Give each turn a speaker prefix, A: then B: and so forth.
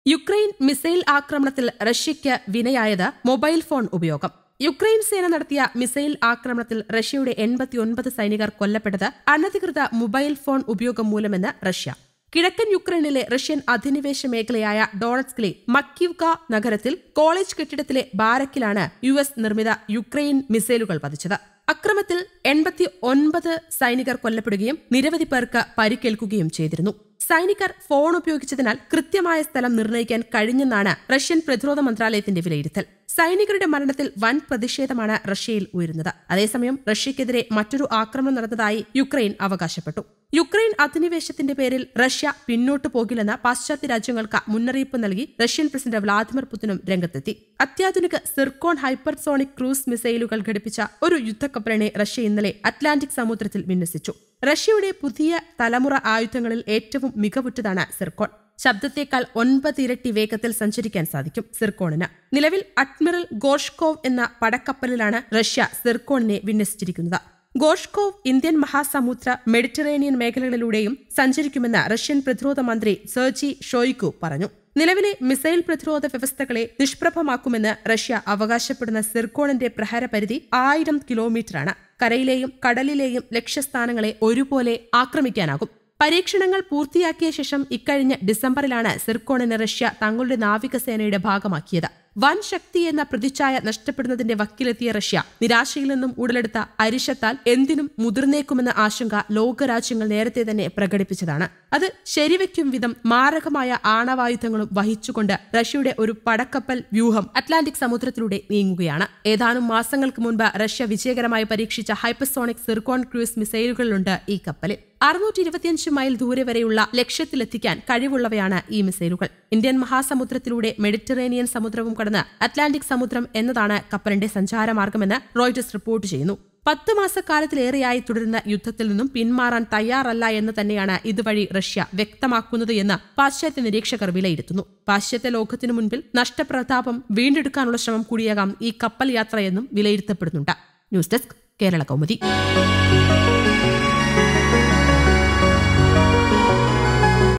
A: Ukraine missile ആക്രമണത്തിൽ റഷ്യയ്ക്ക് വിനയായത് മൊബൈൽ ഫോൺ ഉപയോഗം യുക്രൈൻ സേന നടത്തിയ മിസൈൽ ആക്രമണത്തിൽ റഷ്യയുടെ എൺപത്തിയൊൻപത് സൈനികർ കൊല്ലപ്പെട്ടത് അനധികൃത മൊബൈൽ ഫോൺ ഉപയോഗം മൂലമെന്ന് റഷ്യ കിഴക്കൻ യുക്രൈനിലെ റഷ്യൻ അധിനിവേശ മേഖലയായ ഡോണറ്റ്സ്കിലെ മക്കിവ്ക നഗരത്തിൽ കോളേജ് കെട്ടിടത്തിലെ ബാരക്കിലാണ് യു എസ് നിർമ്മിത യുക്രൈൻ മിസൈലുകൾ പതിച്ചത് അക്രമത്തിൽ എൺപത്തി ഒൻപത് സൈനികർ കൊല്ലപ്പെടുകയും നിരവധി പേർക്ക് പരിക്കേൽക്കുകയും ചെയ്തിരുന്നു സൈനികർ ഫോൺ ഉപയോഗിച്ചതിനാൽ കൃത്യമായ സ്ഥലം നിർണ്ണയിക്കാൻ കഴിഞ്ഞെന്നാണ് റഷ്യൻ പ്രതിരോധ മന്ത്രാലയത്തിന്റെ വിലയിരുത്തൽ സൈനികരുടെ മരണത്തിൽ വൻ പ്രതിഷേധമാണ് റഷ്യയിൽ ഉയരുന്നത് അതേസമയം റഷ്യക്കെതിരെ മറ്റൊരു ആക്രമണം നടന്നതായി യുക്രൈൻ അവകാശപ്പെട്ടു യുക്രൈൻ അധിനിവേശത്തിന്റെ പേരിൽ റഷ്യ പിന്നോട്ടു പോകില്ലെന്ന് പാശ്ചാത്യ രാജ്യങ്ങൾക്ക് മുന്നറിയിപ്പ് നൽകി റഷ്യൻ പ്രസിഡന്റ് വ്ളാദിമിർ പുതിനും രംഗത്തെത്തി അത്യാധുനിക സിർക്കോൺ ഹൈപ്പർസോണിക് ക്രൂസ് മിസൈലുകൾ ഘടിപ്പിച്ച ഒരു യുദ്ധക്കപ്പലിനെ റഷ്യ ഇന്നലെ അറ്റ്ലാന്റിക് സമുദ്രത്തിൽ വിന്യസിച്ചു റഷ്യയുടെ പുതിയ തലമുറ ആയുധങ്ങളിൽ ഏറ്റവും മികവുറ്റതാണ് സിർക്കോൺ ശബ്ദത്തേക്കാൾ ഒൻപത് ഇരട്ടി വേഗത്തിൽ സഞ്ചരിക്കാൻ സാധിക്കും സിർക്കോണിന് നിലവിൽ അഡ്മിറൽ ഗോഷ്കോവ് എന്ന പടക്കപ്പലിലാണ് റഷ്യ സിർക്കോണിനെ വിന്യസിച്ചിരിക്കുന്നത് ഗോഷ്കോവ് ഇന്ത്യൻ മഹാസമുദ്ര മെഡിറ്ററേനിയൻ മേഖലകളിലൂടെയും സഞ്ചരിക്കുമെന്ന് റഷ്യൻ പ്രതിരോധ മന്ത്രി സെർജി ഷോയിക്കു പറഞ്ഞു നിലവിലെ മിസൈൽ പ്രതിരോധ വ്യവസ്ഥകളെ നിഷ്പ്രഭമാക്കുമെന്ന് റഷ്യ അവകാശപ്പെടുന്ന സിർക്കോണിന്റെ പ്രഹരപരിധി ആയിരം കിലോമീറ്ററാണ് കരയിലെയും കടലിലെയും ലക്ഷ്യസ്ഥാനങ്ങളെ ഒരുപോലെ ആക്രമിക്കാനാകും പരീക്ഷണങ്ങൾ പൂർത്തിയാക്കിയ ശേഷം ഇക്കഴിഞ്ഞ ഡിസംബറിലാണ് സിർക്കോണിന് റഷ്യ തങ്ങളുടെ നാവികസേനയുടെ ഭാഗമാക്കിയത് വൻ ശക്തി എന്ന പ്രതിച്ഛായ നഷ്ടപ്പെടുന്നതിന്റെ വക്കിലെത്തിയ റഷ്യ നിരാശയിൽ നിന്നും ഉടലെടുത്ത അരിശത്താൽ എന്തിനും മുതിർന്നേക്കുമെന്ന ആശങ്ക ലോകരാജ്യങ്ങൾ നേരത്തെ തന്നെ പ്രകടിപ്പിച്ചതാണ് അത് ശരിവെക്കും വിധം മാരകമായ ആണവായുധങ്ങളും വഹിച്ചുകൊണ്ട് റഷ്യയുടെ ഒരു പടക്കപ്പൽ വ്യൂഹം അറ്റ്ലാന്റിക് സമുദ്രത്തിലൂടെ നീങ്ങുകയാണ് ഏതാനും മാസങ്ങൾക്ക് മുൻപ് റഷ്യ വിജയകരമായി പരീക്ഷിച്ച ഹൈപ്പർസോണിക് സിർക്കോൺ ക്രൂസ് മിസൈലുകളിലുണ്ട് ഈ കപ്പലിൽ അറുന്നൂറ്റി ഇരുപത്തിയഞ്ച് മൈൽ ദൂരെ വരെയുള്ള ലക്ഷ്യത്തിലെത്തിക്കാൻ കഴിവുള്ളവയാണ് ഈ മിസൈലുകൾ ഇന്ത്യൻ മഹാസമുദ്രത്തിലൂടെ മെഡിറ്ററേനിയൻ സമുദ്രവും കടന്ന് അറ്റ്ലാന്റിക് സമുദ്രം എന്നതാണ് കപ്പലിന്റെ സഞ്ചാരമാർഗമെന്ന് റോയിറ്റേഴ്സ് റിപ്പോർട്ട് ചെയ്യുന്നു പത്ത് മാസക്കാലത്തിലേറെയായി തുടരുന്ന യുദ്ധത്തിൽ നിന്നും പിന്മാറാൻ തയ്യാറല്ല എന്ന് തന്നെയാണ് ഇതുവഴി റഷ്യ വ്യക്തമാക്കുന്നത് എന്ന് പാശ്ചാത്യ നിരീക്ഷകർ വിലയിരുത്തുന്നു പാശ്ചാത്യ ലോകത്തിനു മുൻപിൽ നഷ്ടപ്രതാപം വീണ്ടെടുക്കാനുള്ള ശ്രമം കൂടിയാകാം ഈ കപ്പൽ യാത്രയെന്നും വിലയിരുത്തപ്പെടുന്നുണ്ട് ന്യൂസ് ഡെസ്ക് കേരള കൗമുദി